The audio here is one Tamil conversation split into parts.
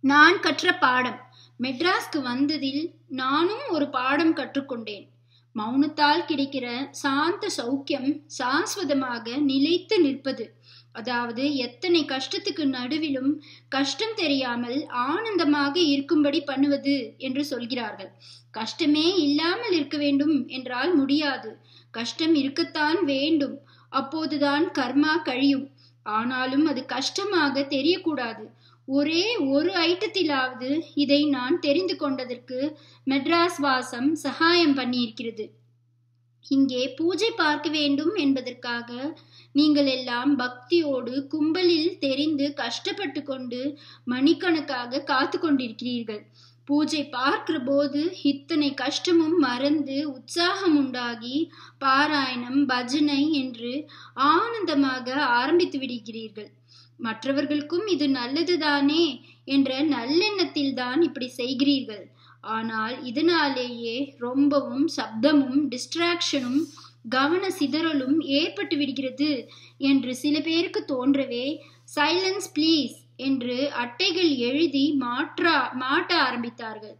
நான் கற்ற பாடம் மெட்ராஸ்க்கு வந்ததில் நானும் ஒரு பாடம் கற்றுக்கொண்டேன் மௌனத்தால் கிடைக்கிற சாந்த சௌக்கியம் சாஸ்வதமாக நிலைத்து நிற்பது அதாவது எத்தனை கஷ்டத்துக்கு நடுவிலும் கஷ்டம் தெரியாமல் ஆனந்தமாக இருக்கும்படி பண்ணுவது என்று சொல்கிறார்கள் கஷ்டமே இல்லாமல் இருக்க வேண்டும் என்றால் முடியாது கஷ்டம் இருக்கத்தான் வேண்டும் அப்போதுதான் கர்மா கழியும் ஆனாலும் அது கஷ்டமாக தெரியக்கூடாது ஒரே ஒரு ஐட்டத்திலாவது இதை நான் தெரிந்து கொண்டதற்கு மெட்ராஸ் வாசம் சகாயம் பண்ணியிருக்கிறது இங்கே பூஜை பார்க்க வேண்டும் என்பதற்காக நீங்கள் எல்லாம் பக்தியோடு கும்பலில் தெரிந்து கஷ்டப்பட்டு கொண்டு மணிக்கணக்காக காத்து கொண்டிருக்கிறீர்கள் பூஜை பார்க்கிற போது இத்தனை கஷ்டமும் மறந்து உற்சாகம் உண்டாகி பாராயணம் பஜனை என்று ஆனந்தமாக ஆரம்பித்து விடுகிறீர்கள் மற்றவர்களுக்கும் இது நல்லதுதானே என்ற நல்லெண்ணத்தில் தான் இப்படி செய்கிறீர்கள் ஆனால் இதனாலேயே ரொம்பவும் சப்தமும் டிஸ்ட்ராக்ஷனும் கவன சிதறலும் ஏற்பட்டு விடுகிறது என்று சில பேருக்கு தோன்றவே சைலன்ஸ் ப்ளீஸ் என்று அட்டைகள் எழுதி மாற்றா மாட்ட ஆரம்பித்தார்கள்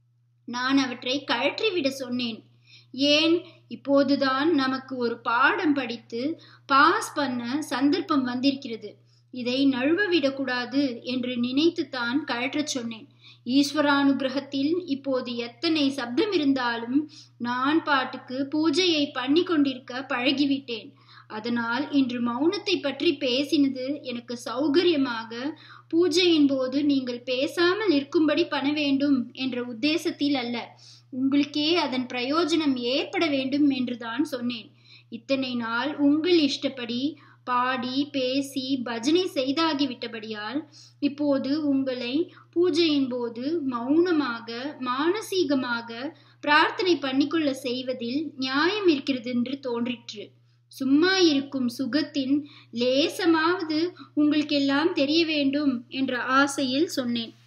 நான் அவற்றை கழற்றிவிட சொன்னேன் ஏன் இப்போதுதான் நமக்கு ஒரு பாடம் படித்து பாஸ் பண்ண சந்தர்ப்பம் வந்திருக்கிறது இதை நழுவ விடக்கூடாது என்று நினைத்துத்தான் கழற்றச் சொன்னேன் ஈஸ்வரானுகிரகத்தில் இப்போது எத்தனை சப்தம் இருந்தாலும் நான் பாட்டுக்கு பூஜையை பண்ணி கொண்டிருக்க பழகிவிட்டேன் அதனால் இன்று மௌனத்தை பற்றி பேசினது எனக்கு சௌகரியமாக பூஜையின் போது நீங்கள் பேசாமல் இருக்கும்படி பண்ண வேண்டும் என்ற உத்தேசத்தில் அல்ல உங்களுக்கே அதன் பிரயோஜனம் ஏற்பட வேண்டும் என்றுதான் சொன்னேன் இத்தனை நாள் உங்கள் இஷ்டப்படி பாடி பேசி பஜனை செய்தாகிவிட்டபடியால் இப்போது உங்களை பூஜையின் போது மௌனமாக மானசீகமாக பிரார்த்தனை பண்ணிக்கொள்ள செய்வதில் நியாயம் இருக்கிறது என்று தோன்றிற்று சும்மா இருக்கும் சுகத்தின் லேசமாவது உங்களுக்கெல்லாம் தெரிய வேண்டும் என்ற ஆசையில் சொன்னேன்